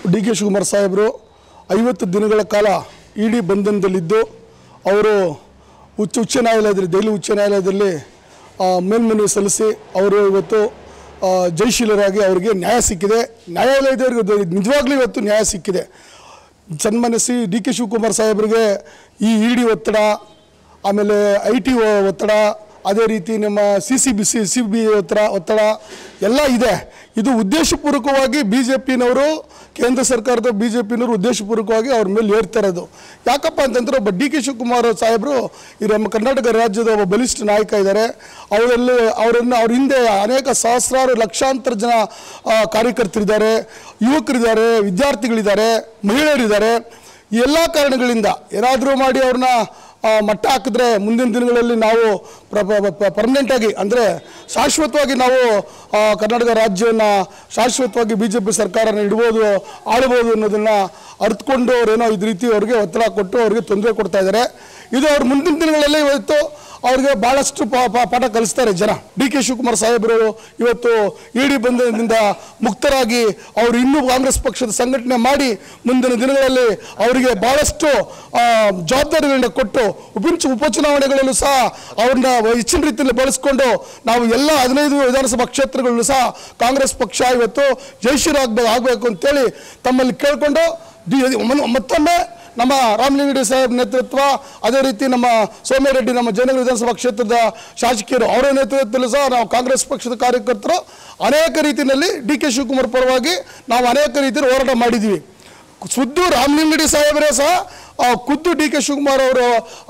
D K Shivakumar ಸಾಹೇಬರು ಐವತ್ತು ದಿನಗಳ ಕಾಲ ಇಡಿ ಬಂಧನದಲ್ಲಿದ್ದು ಅವರು ಉಚ್ಚ ಉಚ್ಚ ನ್ಯಾಯಾಲಯದಲ್ಲಿ ದೆಹಲಿ ಉಚ್ಚ ನ್ಯಾಯಾಲಯದಲ್ಲಿ ಆ, ಮೇಲ್ಮನವಿ ಸಲ್ಲಿಸಿ ಅವರು ಇವತ್ತು ಆ, ಜಯಶೀಲರಾಗಿ ಅವರಿಗೆ ನ್ಯಾಯ ಸಿಕ್ಕಿದೆ ನ್ಯಾಯಾಲಯದವರಿಗೆ ಅದು ನಿಜವಾಗ್ಲೂ ಇವತ್ತು ನ್ಯಾಯ ಸಿಕ್ಕಿದೆ ಸನ್ಮಾನ್ಯ ಸಿ ಡಿ ಕೆ ಶಿವಕುಮಾರ್ ಸಾಹೇಬರಿಗೆ ಈ ಇ ಡಿ ಒತ್ತಡ ಆಮೇಲೆ ಐ ಟಿ ಒತ್ತಡ ಅದೇ ರೀತಿ ನಮ್ಮ C C B C C B ಒತ್ತಡ ಒತ್ತಡ ಎಲ್ಲ ಇದೆ ಇದು ಉದ್ದೇಶಪೂರ್ವಕವಾಗಿ ಬಿ ಜೆ ಪಿನವರು ಕೇಂದ್ರ ಸರ್ಕಾರದ ಬಿ ಜೆ ಪಿನವರು ಉದ್ದೇಶಪೂರ್ವಕವಾಗಿ ಅವ್ರ ಮೇಲೆ ಏರ್ತಾ ಇರೋದು ಯಾಕಪ್ಪ ಅಂತಂದ್ರೆ ಒಬ್ಬ ಡಿ ಕೆ ಶಿವಕುಮಾರ್ ಸಾಹೇಬರು ಈ ನಮ್ಮ ಕರ್ನಾಟಕ ರಾಜ್ಯದ ಒಬ್ಬ ಬಲಿಷ್ಠ ನಾಯಕ ಇದ್ದಾರೆ ಅವರಲ್ಲಿ ಅವರನ್ನು ಅವ್ರ ಹಿಂದೆ ಅನೇಕ ಸಹಸ್ರಾರು ಲಕ್ಷಾಂತರ ಜನ ಆ, ಕಾರ್ಯಕರ್ತರಿದ್ದಾರೆ ಯುವಕರಿದ್ದಾರೆ ವಿದ್ಯಾರ್ಥಿಗಳಿದ್ದಾರೆ ಮಹಿಳೆಯರಿದ್ದಾರೆ ಈ ಎಲ್ಲ ಕಾರಣಗಳಿಂದ ಏನಾದರೂ ಮಾಡಿ ಅವ್ರನ್ನ ಆ, ಮಟ್ಟ ಹಾಕಿದ್ರೆ ಮುಂದಿನ ದಿನಗಳಲ್ಲಿ ನಾವು ಪರ್ಮನೆಂಟಾಗಿ ಅಂದರೆ ಶಾಶ್ವತವಾಗಿ ನಾವು ಆ, ಕರ್ನಾಟಕ ರಾಜ್ಯವನ್ನು ಶಾಶ್ವತವಾಗಿ ಬಿ ಜೆ ಪಿ ಸರ್ಕಾರನ ಇಡ್ಬೋದು ಆಳ್ಬೋದು ಅನ್ನೋದನ್ನು ಅರ್ಥಕೊಂಡು ಅವ್ರೇನೋ ಇದು ರೀತಿ ಅವ್ರಿಗೆ ಒತ್ತಡ ಕೊಟ್ಟು ಅವ್ರಿಗೆ ತೊಂದರೆ ಕೊಡ್ತಾ ಇದ್ದಾರೆ ಇದು ಅವ್ರ ಮುಂದಿನ ದಿನಗಳಲ್ಲಿ ಇವತ್ತು ಅವ್ರಿಗೆ ಭಾಳಷ್ಟು ಪಾ ಪಾ- ಪಾಠ ಕಲಿಸ್ತಾರೆ ಜನ ಡಿ ಕೆ ಶಿವಕುಮಾರ್ ಸಾಹೇಬರು ಇವತ್ತು ಇಡಿ ಬಂಧನದಿಂದ ಮುಕ್ತರಾಗಿ ಅವರು ಇನ್ನೂ ಕಾಂಗ್ರೆಸ್ ಪಕ್ಷದ ಸಂಘಟನೆ ಮಾಡಿ ಮುಂದಿನ ದಿನಗಳಲ್ಲಿ ಅವರಿಗೆ ಭಾಳಷ್ಟು ಆ, ಜವಾಬ್ದಾರಿಗಳನ್ನ ಕೊಟ್ಟು ಉಪಿಂಚ ಉಪಚುನಾವಣೆಗಳಲ್ಲೂ ಸಹ ಅವ್ರನ್ನ ಹೆಚ್ಚಿನ ರೀತಿಯಲ್ಲಿ ಬಳಸ್ಕೊಂಡು ನಾವು ಎಲ್ಲ ಹದಿನೈದು ವಿಧಾನಸಭಾ ಕ್ಷೇತ್ರಗಳಲ್ಲೂ ಸಹ ಕಾಂಗ್ರೆಸ್ ಪಕ್ಷ ಇವತ್ತು ಜಯಶೀರಾಗಬೇಕು ಆಗಬೇಕು ಅಂತೇಳಿ ತಮ್ಮಲ್ಲಿ ಕೇಳಿಕೊಂಡು ಡಿ ಮತ್ತೊಮ್ಮೆ ನಮ್ಮ ರಾಮಲಿಂಗಡಿ ಸಾಹೇಬ್ ನೇತೃತ್ವ ಅದೇ ರೀತಿ ನಮ್ಮ ಸೋಮ್ಯರೆಡ್ಡಿ ನಮ್ಮ ಜಯನಗರ ವಿಧಾನಸಭಾ ಕ್ಷೇತ್ರದ ಶಾಸಕಿಯರು ಅವರ ನೇತೃತ್ವದಲ್ಲೂ ಸಹ ನಾವು ಕಾಂಗ್ರೆಸ್ ಪಕ್ಷದ ಕಾರ್ಯಕರ್ತರು ಅನೇಕ ರೀತಿಯಲ್ಲಿ ಡಿ ಕೆ ಶಿವಕುಮಾರ್ ಪರವಾಗಿ ನಾವು ಅನೇಕ ರೀತಿಯಲ್ಲಿ ಹೋರಾಟ ಮಾಡಿದ್ದೀವಿ ಖುದ್ದು ರಾಮಲಿಂಗಡಿ ಸಾಹೇಬರೇ ಸಹ ಆ, ಖುದ್ದು ಡಿ ಕೆ ಶಿವಕುಮಾರ್ ಅವರು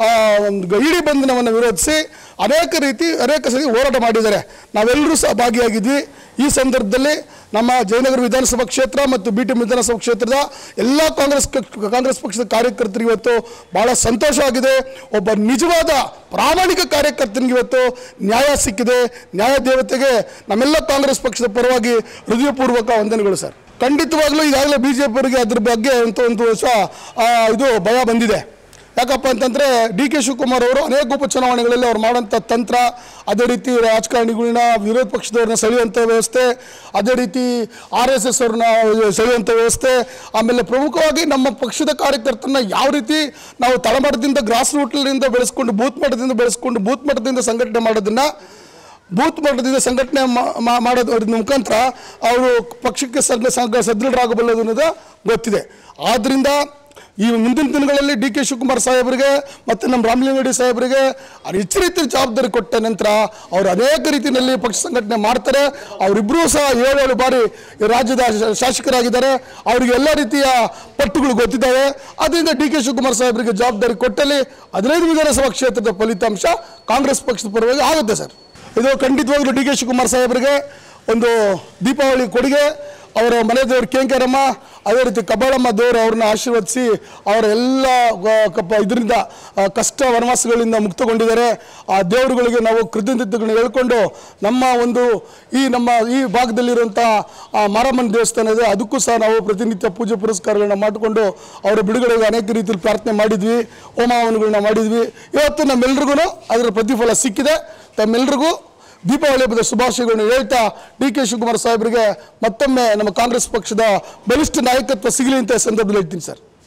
ಇಡೀ ಬಂಧನವನ್ನು ವಿರೋಧಿಸಿ ಅನೇಕ ರೀತಿ ಅನೇಕ ಸರಿ ಹೋರಾಟ ಮಾಡಿದ್ದಾರೆ ನಾವೆಲ್ಲರೂ ಸಹ ಭಾಗಿಯಾಗಿದ್ವಿ ಈ ಸಂದರ್ಭದಲ್ಲಿ ನಮ್ಮ ಜಯನಗರ ವಿಧಾನಸಭಾ ಕ್ಷೇತ್ರ ಮತ್ತು ಬಿ ಟಿ ಎಂ ವಿಧಾನಸಭಾ ಕ್ಷೇತ್ರದ ಎಲ್ಲ ಕಾಂಗ್ರೆಸ್ ಕ- ಕಾಂಗ್ರೆಸ್ ಪಕ್ಷದ ಕಾರ್ಯಕರ್ತರಿಗೆ ಇವತ್ತು ಬಹಳ ಸಂತೋಷವಾಗಿದೆ ಒಬ್ಬ ನಿಜವಾದ ಪ್ರಾಮಾಣಿಕ ಕಾರ್ಯಕರ್ತನಿಗೆ ಇವತ್ತು ನ್ಯಾಯ ಸಿಕ್ಕಿದೆ ನ್ಯಾಯ ದೇವತೆಗೆ ನಮ್ಮೆಲ್ಲ ಕಾಂಗ್ರೆಸ್ ಪಕ್ಷದ ಪರವಾಗಿ ಹೃದಯಪೂರ್ವಕ ವಂದನೆಗಳು ಸರ್ ಖಂಡಿತವಾಗ್ಲೂ ಈಗಾಗಲೇ ಬಿ ಜೆ ಪಿಯವರಿಗೆ ಅದ್ರ ಬಗ್ಗೆ ಅಂತ ಒಂದು ಹೊಸ ಆ, ಇದು ಭಯ ಬಂದಿದೆ ಯಾಕಪ್ಪ ಅಂತಂದರೆ ಡಿ ಕೆ ಶಿವಕುಮಾರ್ ಅವರು ಅನೇಕ ಉಪಚುನಾವಣೆಗಳಲ್ಲಿ ಅವ್ರು ಮಾಡೋಂಥ ತಂತ್ರ ಅದೇ ರೀತಿ ರಾಜಕಾರಣಿಗಳನ್ನ ವಿರೋಧ ಪಕ್ಷದವ್ರನ್ನ ಸೆಳೆಯುವಂಥ ವ್ಯವಸ್ಥೆ ಅದೇ ರೀತಿ ಆರ್ ಎಸ್ ಎಸ್ ಅವ್ರನ್ನ ಸೆಳೆಯುವಂಥ ವ್ಯವಸ್ಥೆ ಆಮೇಲೆ ಪ್ರಮುಖವಾಗಿ ನಮ್ಮ ಪಕ್ಷದ ಕಾರ್ಯಕರ್ತರನ್ನ ಯಾವ ರೀತಿ ನಾವು ತಳಮಟ್ಟದಿಂದ ಗ್ರಾಸ್ ರೂಟ್ಲಿಂದ ಬೆಳೆಸ್ಕೊಂಡು ಬೂತ್ ಮಟ್ಟದಿಂದ ಬೆಳೆಸ್ಕೊಂಡು ಬೂತ್ ಮಟ್ಟದಿಂದ ಸಂಘಟನೆ ಮಾಡೋದನ್ನು ಬೂತ್ ಮಟ್ಟದಿಂದ ಸಂಘಟನೆ ಮಾ- ಮಾ- ಮಾಡೋದ್ರ ಮುಖಾಂತರ ಅವರು ಪಕ್ಷಕ್ಕೆ ಸದ್ ಸಂಘ ಸದೃಢರಾಗಬಲ್ಲದು ಅನ್ನೋದು ಗೊತ್ತಿದೆ ಆದ್ದರಿಂದ ಈ ಮುಂದಿನ ದಿನಗಳಲ್ಲಿ ಡಿ ಕೆ ಶಿವಕುಮಾರ್ ಸಾಹೇಬರಿಗೆ ಮತ್ತು ನಮ್ಮ ರಾಮಲಿಂಗಡಿ ಸಾಹೇಬರಿಗೆ ಅವ್ರು ಹೆಚ್ಚು ರೀತಿ ಜವಾಬ್ದಾರಿ ಕೊಟ್ಟ ನಂತರ ಅವರು ಅನೇಕ ರೀತಿಯಲ್ಲಿ ಪಕ್ಷ ಸಂಘಟನೆ ಮಾಡ್ತಾರೆ ಅವರಿಬ್ಬರೂ ಸಹ ಏಳೇಳು ಬಾರಿ ಈ ರಾಜ್ಯದ ಶಾ- ಶಾಸಕರಾಗಿದ್ದಾರೆ ಅವರಿಗೆ ಎಲ್ಲ ರೀತಿಯ ಪಟ್ಟುಗಳು ಗೊತ್ತಿದ್ದಾವೆ ಅದರಿಂದ ಡಿ ಕೆ ಶಿವಕುಮಾರ್ ಸಾಹೇಬರಿಗೆ ಜವಾಬ್ದಾರಿ ಕೊಟ್ಟಲ್ಲಿ ಹದಿನೈದು ವಿಧಾನಸಭಾ ಕ್ಷೇತ್ರದ ಫಲಿತಾಂಶ ಕಾಂಗ್ರೆಸ್ ಪಕ್ಷದ ಪರವಾಗಿ ಆಗುತ್ತೆ ಸರ್ ಇದು ಖಂಡಿತವಾಗ್ಲೂ ಡಿ ಕೆ ಶಿವಕುಮಾರ್ ಸಾಹೇಬರಿಗೆ ಒಂದು ದೀಪಾವಳಿ ಕೊಡುಗೆ ಅವರ ಮನೆ ದೇವರು ಕೇಂಕರಮ್ಮ ಅದೇ ರೀತಿ ಕಬ್ಬಾಳಮ್ಮ ದೇವರು ಅವ್ರನ್ನ ಆಶೀರ್ವದಿಸಿ ಅವರ ಎಲ್ಲ ಗ- ಕಪ್ಪ ಇದರಿಂದ ಆ, ಕಷ್ಟ ವನವಾಸಗಳಿಂದ ಮುಕ್ತಗೊಂಡಿದ್ದಾರೆ ಆ ದೇವರುಗಳಿಗೆ ನಾವು ಕೃತಜ್ಞತೆಗಳನ್ನ ಹೇಳ್ಕೊಂಡು ನಮ್ಮ ಒಂದು ಈ ನಮ್ಮ ಈ ಭಾಗದಲ್ಲಿರುವಂಥ ಆ ಮಾರಮ್ಮನ ದೇವಸ್ಥಾನ ಇದೆ ಅದಕ್ಕೂ ಸಹ ನಾವು ಪ್ರತಿನಿತ್ಯ ಪೂಜೆ ಪುರಸ್ಕಾರಗಳನ್ನ ಮಾಡಿಕೊಂಡು ಅವರ ಬಿಡುಗಡೆಗೆ ಅನೇಕ ರೀತಿಯಲ್ಲಿ ಪ್ರಾರ್ಥನೆ ಮಾಡಿದ್ವಿ ಹೋಮ ಹವನಗಳನ್ನ ಮಾಡಿದ್ವಿ ಇವತ್ತು ನಮ್ಮೆಲ್ರಿಗೂ ಅದರ ಪ್ರತಿಫಲ ಸಿಕ್ಕಿದೆ ತಮ್ಮೆಲ್ರಿಗೂ ದೀಪಾವಳಿ ಹಬ್ಬದ ಶುಭಾಶಯಗಳನ್ನು ಹೇಳ್ತಾ ಡಿ ಕೆ ಶಿವಕುಮಾರ್ ಸಾಹೇಬರಿಗೆ ಮತ್ತೊಮ್ಮೆ ನಮ್ಮ ಕಾಂಗ್ರೆಸ್ ಪಕ್ಷದ ಬಲಿಷ್ಠ ನಾಯಕತ್ವ ಸಿಗಲಿ ಅಂತ ಈ ಸಂದರ್ಭದಲ್ಲಿ ಹೇಳ್ತೀನಿ ಸರ್